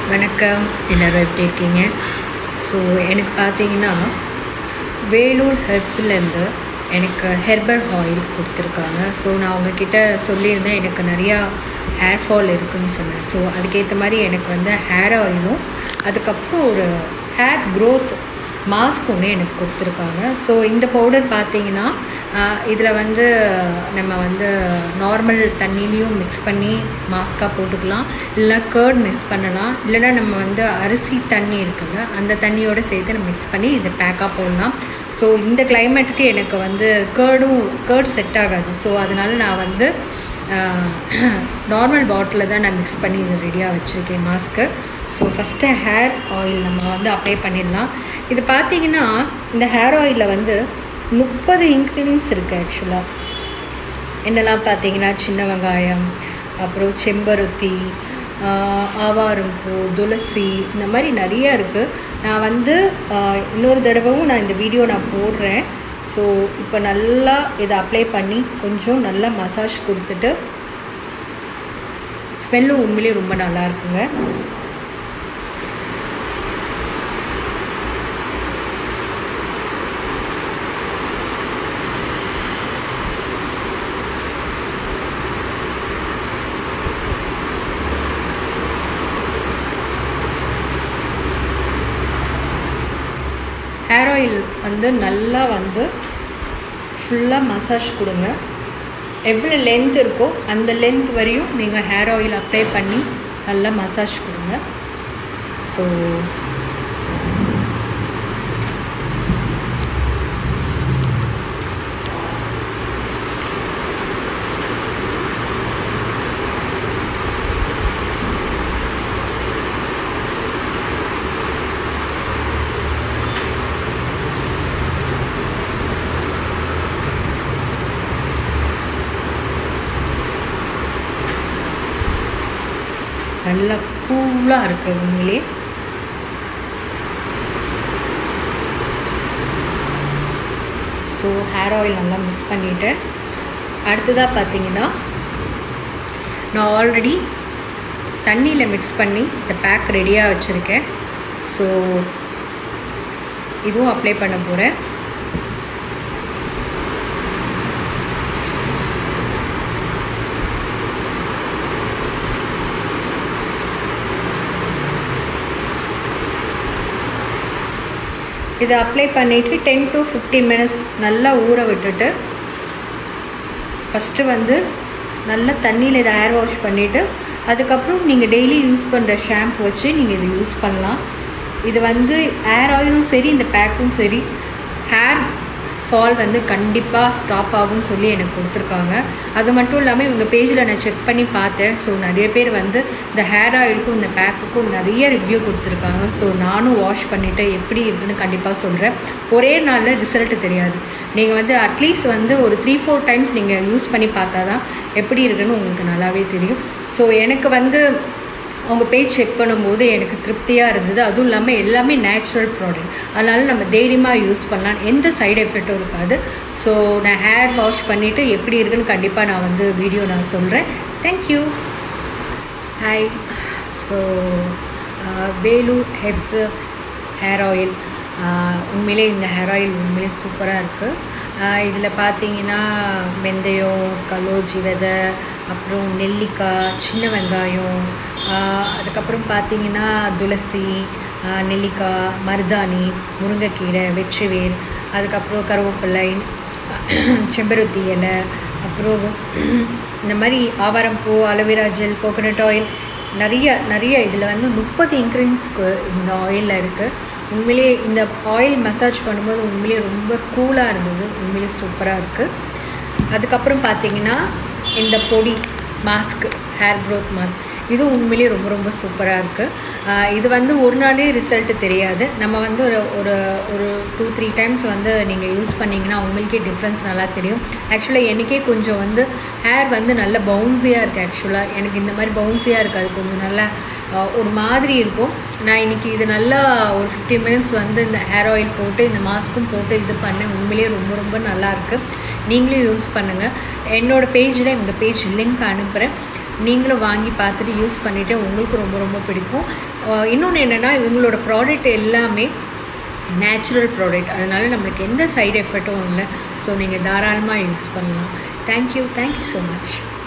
வணக்கம் எல்லோரும் எப்படி இருக்கீங்க ஸோ எனக்கு பார்த்தீங்கன்னா வேலூர் ஹெர்ப்ஸ்லேருந்து எனக்கு ஹெர்பல் ஆயில் கொடுத்துருக்காங்க ஸோ நான் உங்ககிட்ட சொல்லியிருந்தேன் எனக்கு நிறையா ஹேர் ஃபால் இருக்குதுன்னு சொன்னேன் ஸோ அதுக்கேற்ற மாதிரி எனக்கு வந்து ஹேர் ஆயிலும் அதுக்கப்புறம் ஒரு ஹேர் க்ரோத் மாஸ்க் ஒன்று எனக்கு கொடுத்துருக்காங்க ஸோ இந்த பவுடர் பார்த்தீங்கன்னா இதில் வந்து நம்ம வந்து நார்மல் தண்ணிலையும் மிக்ஸ் பண்ணி மாஸ்க்காக போட்டுக்கலாம் இல்லைனா கேர்ட் மிக்ஸ் பண்ணலாம் இல்லைனா நம்ம வந்து அரிசி தண்ணி இருக்குல்ல அந்த தண்ணியோடு சேர்த்து நம்ம மிக்ஸ் பண்ணி இதை பேக்காக போடலாம் ஸோ இந்த கிளைமேட்டுக்கு எனக்கு வந்து கேர்டும் கேர்ட் செட் ஆகாது ஸோ அதனால் நான் வந்து நார்மல் பாட்டிலில் தான் நான் மிக்ஸ் பண்ணி இது ரெடியாக வச்சுருக்கேன் மாஸ்க்கு ஸோ ஃபஸ்ட்டு ஹேர் ஆயில் நம்ம வந்து அப்ளை பண்ணிடலாம் இது பார்த்திங்கன்னா இந்த ஹேர் ஆயிலில் வந்து முப்பது இன்க்ரீடியன்ஸ் இருக்குது ஆக்சுவலாக என்னெல்லாம் பார்த்தீங்கன்னா சின்ன வெங்காயம் அப்புறம் செம்பருத்தி ஆவாரம்பூ துளசி இந்த மாதிரி நிறையா இருக்குது நான் வந்து இன்னொரு தடவையும் நான் இந்த வீடியோ நான் போடுறேன் ஸோ இப்போ நல்லா இதை அப்ளை பண்ணி கொஞ்சம் நல்லா மசாஜ் கொடுத்துட்டு ஸ்மெல்லும் உண்மையிலே ரொம்ப நல்லா இருக்குங்க ஹேர் ஆயில் வந்து நல்லா வந்து ஃபுல்லாக மசாஜ் கொடுங்க எவ்வளோ லென்த் இருக்கோ அந்த லென்த் வரையும் நீங்கள் ஹேர் ஆயில் அப்ளை பண்ணி நல்லா மசாஜ் கொடுங்க ஸோ நல்லா கூலாக இருக்குது உண்மையிலே ஸோ ஹேர் ஆயில் நல்லா மிக்ஸ் பண்ணிவிட்டு அடுத்ததாக பார்த்தீங்கன்னா நான் ஆல்ரெடி தண்ணியில் மிக்ஸ் பண்ணி இந்த பேக் ரெடியாக வச்சுருக்கேன் ஸோ இதுவும் அப்ளை பண்ண போகிறேன் இதை அப்ளை பண்ணிவிட்டு டென் டு ஃபிஃப்டீன் மினிட்ஸ் நல்லா ஊற விட்டுட்டு ஃபஸ்ட்டு வந்து நல்லா தண்ணியில் இதை ஹேர் வாஷ் பண்ணிவிட்டு அதுக்கப்புறம் நீங்கள் டெய்லி யூஸ் பண்ணுற ஷாம்பு வச்சு நீங்கள் இதை யூஸ் பண்ணலாம் இது வந்து ஹேர் ஆயிலும் சரி இந்த பேக்கும் சரி ஹேர் ஃபால் வந்து கண்டிப்பாக ஸ்டாப் ஆகும்னு சொல்லி எனக்கு கொடுத்துருக்காங்க அது மட்டும் இல்லாமல் இவங்க பேஜில் நான் செக் பண்ணி பார்த்தேன் ஸோ நிறைய பேர் வந்து இந்த ஹேர் ஆயிலுக்கும் இந்த பேக்குக்கும் நிறைய ரிவ்யூ கொடுத்துருக்காங்க ஸோ நானும் வாஷ் பண்ணிவிட்டு எப்படி இருக்குன்னு கண்டிப்பாக சொல்கிறேன் ஒரே நாளில் ரிசல்ட் தெரியாது நீங்கள் வந்து அட்லீஸ்ட் வந்து ஒரு த்ரீ ஃபோர் டைம்ஸ் நீங்கள் யூஸ் பண்ணி பார்த்தா தான் எப்படி இருக்குன்னு உங்களுக்கு நல்லாவே தெரியும் ஸோ எனக்கு வந்து அவங்க பேஜ் செக் பண்ணும்போது எனக்கு திருப்தியாக இருந்தது அதுவும் இல்லாமல் எல்லாமே நேச்சுரல் ப்ராடக்ட் அதனால் நம்ம தைரியமாக யூஸ் பண்ணலாம் எந்த சைடு எஃபெக்டும் இருக்காது ஸோ நான் ஹேர் வாஷ் பண்ணிவிட்டு எப்படி இருக்குன்னு கண்டிப்பாக நான் வந்து வீடியோ நான் சொல்கிறேன் thank you hi so Vellore herbs hair oil உண்மையிலே இந்த ஹேர் ஆயில் உண்மையிலே சூப்பராக இருக்குது இதில் பார்த்தீங்கன்னா வெந்தயம் கலோஜி விதை அப்புறம் நெல்லிக்காய் சின்ன வெங்காயம் அதுக்கப்புறம் பார்த்தீங்கன்னா துளசி நெல்லிக்காய் மருதாணி முருங்கைக்கீரை வெற்றிவேர் அதுக்கப்புறம் கருவேப்பிலை செம்பருத்தி இலை அப்புறம் இந்த மாதிரி ஆவாரம்பூ அலோவேரா ஜெல் கோகோனட் ஆயில் நிறைய நிறைய இதில் வந்து முப்பது இன்க்ரீடியன்ஸ்க்கு இந்த ஆயிலில் இருக்குது உண்மையிலேயே இந்த ஆயில் மசாஜ் பண்ணும்போது உண்மையிலேயே ரொம்ப கூலாக இருந்தது உண்மையிலே சூப்பராக இருக்குது அதுக்கப்புறம் பார்த்தீங்கன்னா இந்த பொடி மாஸ்க்கு ஹேர் க்ரோத் மாஸ்க் இது உண்மையிலேயே ரொம்ப ரொம்ப சூப்பராக இருக்குது இது வந்து ஒரு நாளே ரிசல்ட்டு தெரியாது நம்ம வந்து ஒரு ஒரு ஒரு டூ த்ரீ டைம்ஸ் வந்து நீங்கள் யூஸ் பண்ணிங்கன்னா உங்களுக்கே டிஃப்ரென்ஸ் நல்லா தெரியும் ஆக்சுவலாக எனக்கே கொஞ்சம் வந்து ஹேர் வந்து நல்ல பவுன்ஸியாக இருக்குது ஆக்சுவலாக எனக்கு இந்த மாதிரி பவுன்ஸியாக இருக்காது கொஞ்சம் நல்லா ஒரு மாதிரி இருக்கும் நான் இன்றைக்கி இது நல்லா ஒரு ஃபிஃப்டீன் மினிட்ஸ் வந்து இந்த ஹேர் ஆயில் போட்டு இந்த மாஸ்க்கும் போட்டு இது பண்ணேன் உண்மையிலேயே ரொம்ப ரொம்ப நல்லாயிருக்கு நீங்களும் யூஸ் பண்ணுங்கள் என்னோடய பேஜில் இந்த பேஜ் லிங்க் அனுப்புகிறேன் நீங்களும் வாங்கி பார்த்துட்டு யூஸ் பண்ணிவிட்டு உங்களுக்கு ரொம்ப ரொம்ப பிடிக்கும் இன்னொன்று என்னென்னா இவங்களோட ப்ராடக்ட் எல்லாமே நேச்சுரல் ப்ராடக்ட் அதனால் நம்மளுக்கு எந்த சைடு எஃபெக்ட்டும் இல்லை ஸோ நீங்கள் தாராளமாக யூஸ் பண்ணலாம் தேங்க்யூ தேங்க்யூ ஸோ மச்